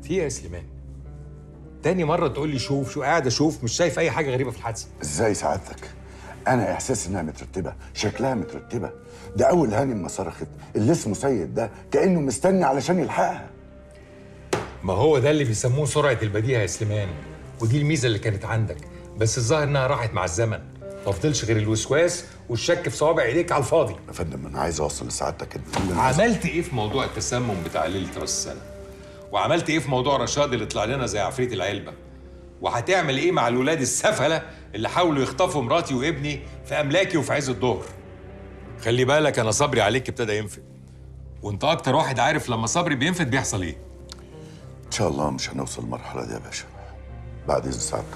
في ايه يا سليمان تاني مرة تقول لي شوف شو قاعد اشوف مش شايف اي حاجة غريبة في الحادثة ازاي سعادتك انا احساس انها مترتبه شكلها مترتبه ده اول هانم ما صرخت اللي اسمه سيد ده كانه مستني علشان يلحقها ما هو ده اللي بيسموه سرعة البديهة يا سليمان ودي الميزة اللي كانت عندك بس الظاهر انها راحت مع الزمن ما فضلش غير الوسواس والشك في صوابع ايديك على الفاضي يا فندم انا عايز اوصل لسعادتك ان كل الناس- عملت ايه في موضوع التسمم بتاع ليله راس السنه وعملت ايه في موضوع رشاد اللي طلع لنا زي عفريت العلبه وهتعمل ايه مع الولاد السفله اللي حاولوا يخطفوا مراتي وابني في املاكي وفي عز الظهر خلي بالك انا صبري عليك ابتدى ينفد وانت اكتر واحد عارف لما صبري بينفد بيحصل ايه ان شاء الله مش هنوصل للمرحله دي يا باشا بعد اذن سعادتك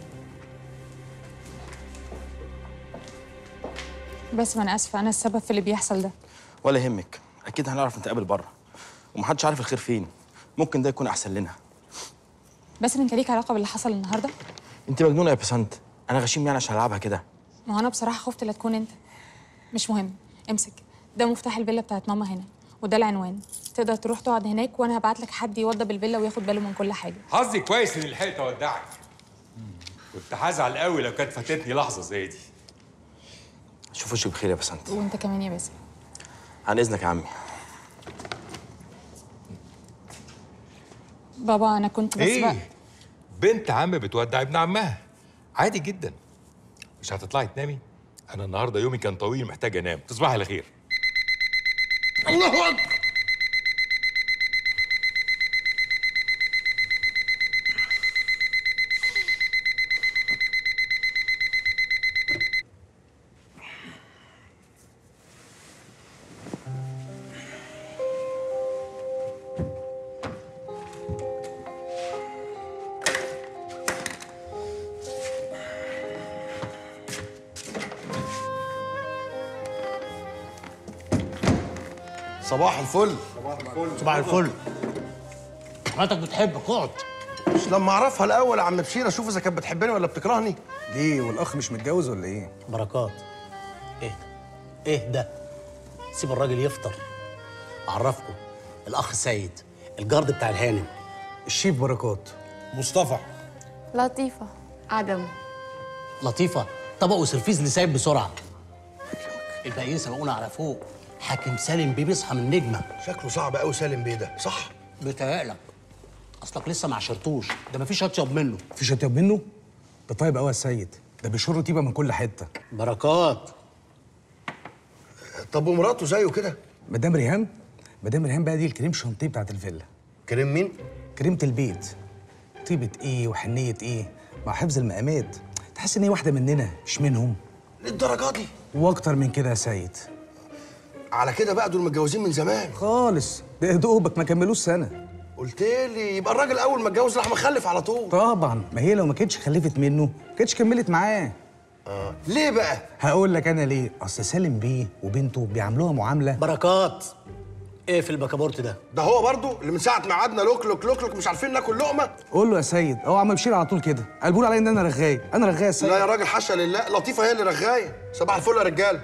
بس ما انا اسفه انا السبب في اللي بيحصل ده ولا يهمك اكيد هنعرف نتقابل بره ومحدش عارف الخير فين ممكن ده يكون احسن لنا بس انت ليك علاقه باللي حصل النهارده انت مجنونه يا بسنت انا غشيم يعني عشان العبها كده ما هو انا بصراحه خفت لا تكون انت مش مهم امسك ده مفتاح الفيلا بتاعت ماما هنا وده العنوان تقدر تروح تقعد هناك وانا هبعت لك حد يوضب الفيلا وياخد باله من كل حاجه حظي كويس اني لحقت اودعك كنت هزعل قوي لو كانت فاتتني لحظه زي دي شوف وشك بخير يا بسنت وانت كمان يا باسم عن اذنك يا عمي بابا انا كنت بس بقى ايه بنت عم بتودع ابن عمها عادي جدا مش هتطلعي تنامي انا النهارده يومي كان طويل محتاج انام تصبحي على خير الله اكبر صباح الفل صباح الفل حضرتك بتحبك اقعد مش لما اعرفها الاول يا عم بشير اشوف اذا كانت بتحبني ولا بتكرهني ليه والاخ مش متجوز ولا ايه بركات ايه ايه ده سيب الراجل يفطر اعرفكم الاخ سيد الجارد بتاع الهانم الشيف بركات مصطفى لطيفة عدم لطيفه طبق وسرفيز لسايب بسرعه الباقيين سبقونا على فوق حاكم سالم بيه بيصحى من نجمه شكله صعب قوي سالم بيه ده صح بيتهيألك اصلك لسه ما عشرتوش ده مفيش اطيب منه مفيش اطيب منه ده طيب قوي يا سيد ده بيشر طيبه من كل حته بركات طب ومراته زيه كده مدام ريهام مدام ريهام بقى دي الكريم شانتيه بتاعت الفيلا كريم مين كريمه البيت طيبه ايه وحنيه ايه مع حفظ المقامات تحس ان هي واحده مننا مش منهم للدرجه دي واكتر من كده يا سيد على كده بقى دول متجوزين من زمان خالص ده يا دوبك ما كملوش سنه قلت لي يبقى الراجل اول ما اتجوز راح مخلف على طول طبعا ما هي لو ما كانتش خلفت منه ما كانتش كملت معاه اه ليه بقى هقول لك انا ليه اصل سالم بيه وبنته بيعاملوها معامله بركات ايه في البكابورت ده ده هو برضو اللي من ساعه ما قعدنا لوك لوك لوك لوك مش عارفين ناكل لقمه قول له يا سيد هو عم بشير على طول كده قال بيقول عليا ان انا رغاي انا رغاي يا سيد لا يا راجل حاشا لله لطيفه هي اللي رغايه صباح الفل يا رجاله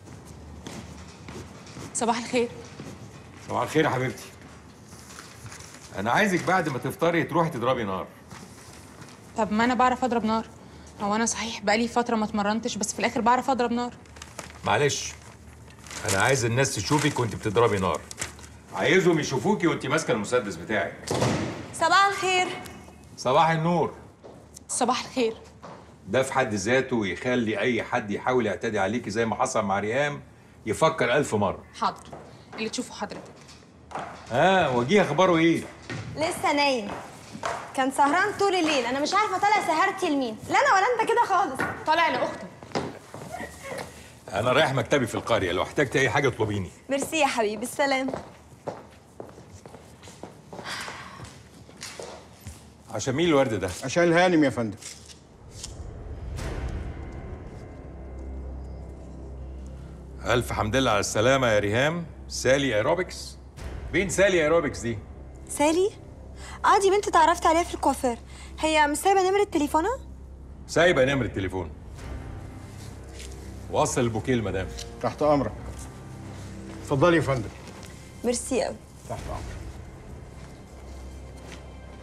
صباح الخير صباح الخير يا حبيبتي انا عايزك بعد ما تفطري تروحي تضربي نار طب ما انا بعرف اضرب نار هو انا صحيح بقالي فتره ما اتمرنتش بس في الاخر بعرف اضرب نار معلش انا عايز الناس تشوفك وانت بتضربي نار عايزهم يشوفوكي وانت ماسكه المسدس بتاعك صباح الخير صباح النور صباح الخير ده في حد ذاته يخلي اي حد يحاول يعتدي عليكي زي ما حصل مع ريهام يفكر ألف مرة حاضر اللي تشوفه حضرتك ها وجيه اخباره ايه لسه نايم كان سهران طول الليل انا مش عارفه طالع سهرتي لمين لا انا ولا انت كده خالص طالع لاختك انا رايح مكتبي في القريه لو احتجت اي حاجه اطلبيني ميرسي يا حبيبي السلام عشان مين الورد ده عشان الهانم يا فندم الف حمد لله على السلامه يا ريهام سالي ايروبكس مين سالي ايروبكس دي سالي اه دي بنت اتعرفت عليها في الكوافير هي مش سايبه نمره تليفونها سايبه نمره التليفون وصل البوكيه المدام تحت امرك اتفضلي يا فندم ميرسي قوي تحت امرك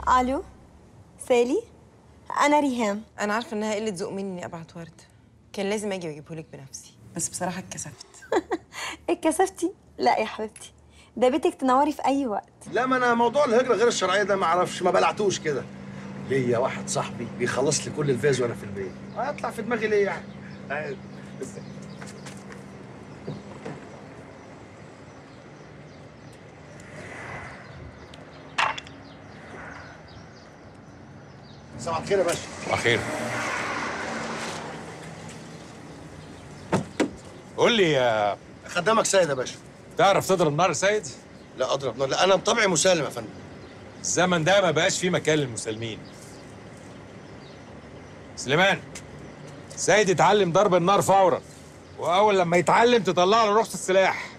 الو سالي انا ريهام انا عارفه انها قله ذوق مني اني ابعت ورد كان لازم اجي واجيبهولك بنفسي بس بصراحه اتكسفت اتكسفتي لا يا حبيبتي ده بيتك تنوري في اي وقت لا ما انا موضوع الهجره غير الشرعيه ده ما اعرفش ما بلعتوش كده ليا واحد صاحبي بيخلص لي كل الفيز وانا في البيت هيطلع في دماغي ليه يعني آه، بس- صباح الخير يا باشا اخير قول لي يا خدامك سيد يا باشا تعرف تضرب نار يا سيد لا اضرب نار لا انا بطبعي مسالم يا فندم الزمن ده ما بقاش فيه مكان للمسالمين سليمان سيد يتعلم ضرب النار فورا واول لما يتعلم تطلع له رخصه السلاح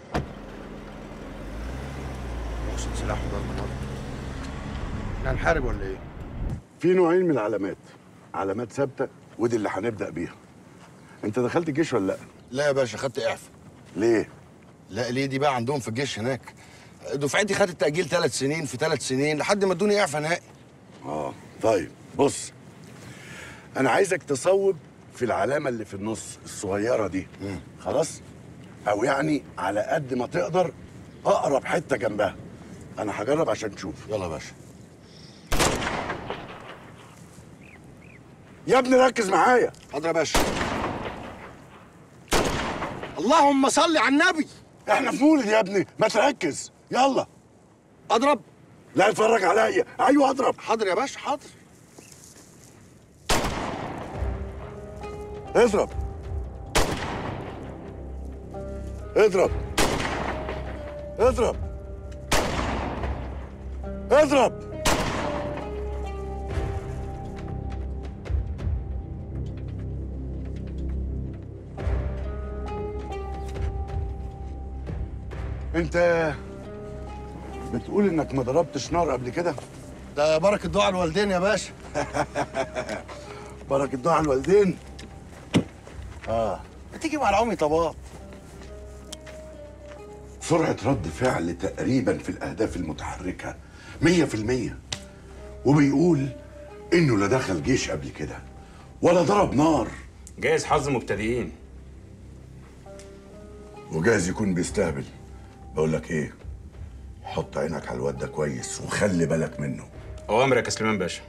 رخصة سلاح وضرب نار احنا هنحارب ولا ايه؟ في نوعين من العلامات علامات ثابته ودي اللي هنبدا بيها انت دخلت الجيش ولا لا لا يا باشا خدت اعفاء ليه لا ليه دي بقى عندهم في الجيش هناك دفعتي خدت تأجيل ثلاث سنين في ثلاث سنين لحد ما ادوني اعفاء نهائي اه طيب بص انا عايزك تصوب في العلامه اللي في النص الصغيره دي خلاص او يعني على قد ما تقدر اقرب حته جنبها انا هجرب عشان تشوف يلا يا باشا يا ابني ركز معايا حاضر يا باشا اللهم صل على النبي احنا في مولد يا ابني ما تركز يلا اضرب لا اتفرج عليا ايوه اضرب حاضر يا باشا حاضر اضرب اضرب اضرب اضرب انت بتقول انك ما ضربتش نار قبل كده ده بركة دعاء الوالدين يا باشا بركة دعاء الوالدين اه تيجي مع العمي طباط سرعة رد فعل تقريبا في الأهداف المتحركة مية في المية وبيقول إنه لا دخل جيش قبل كده ولا ضرب نار جايز حظ مبتدئين وجايز يكون بيستهبل بقول لك إيه حط عينك على الواد ده كويس وخلي بالك منه اوامرك يا سليمان باشا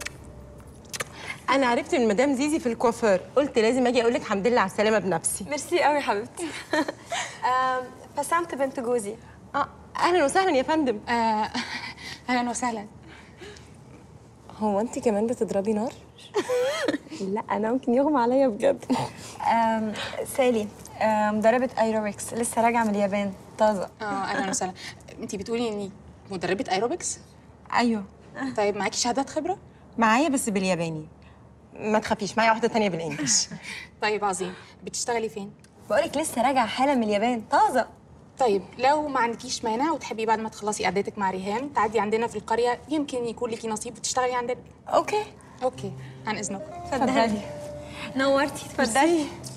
انا عرفت من مدام زيزي في الكوافير قلت لازم اجي اقول لك الحمد لله على السلامه بنفسي ميرسي قوي حبيبتي آم، بسنت بنت جوزي اه اهلا وسهلا يا فندم آه اهلا وسهلا هو انت كمان بتضربي نار لا انا ممكن يغمى عليا بجد آم، سالي آم، مدربة ايروبكس لسه راجعة من اليابان طازة اه اهلا وسهلا انت بتقولي اني مدربه ايروبكس ايوه طيب معاكي شهادات خبره معايا بس بالياباني ما تخافيش معايا واحده تانية بالانجلش طيب عظيم بتشتغلي فين بقولك لسه راجعة حالا من اليابان طازة طيب لو ما عندكيش مانع وتحبي بعد ما تخلصي قعدتك مع ريهام تعدي عندنا في القريه يمكن يكون ليكي نصيب وتشتغلي عندنا اوكي اوكي عن اذنكم اتفضلي نورتي اتفضلي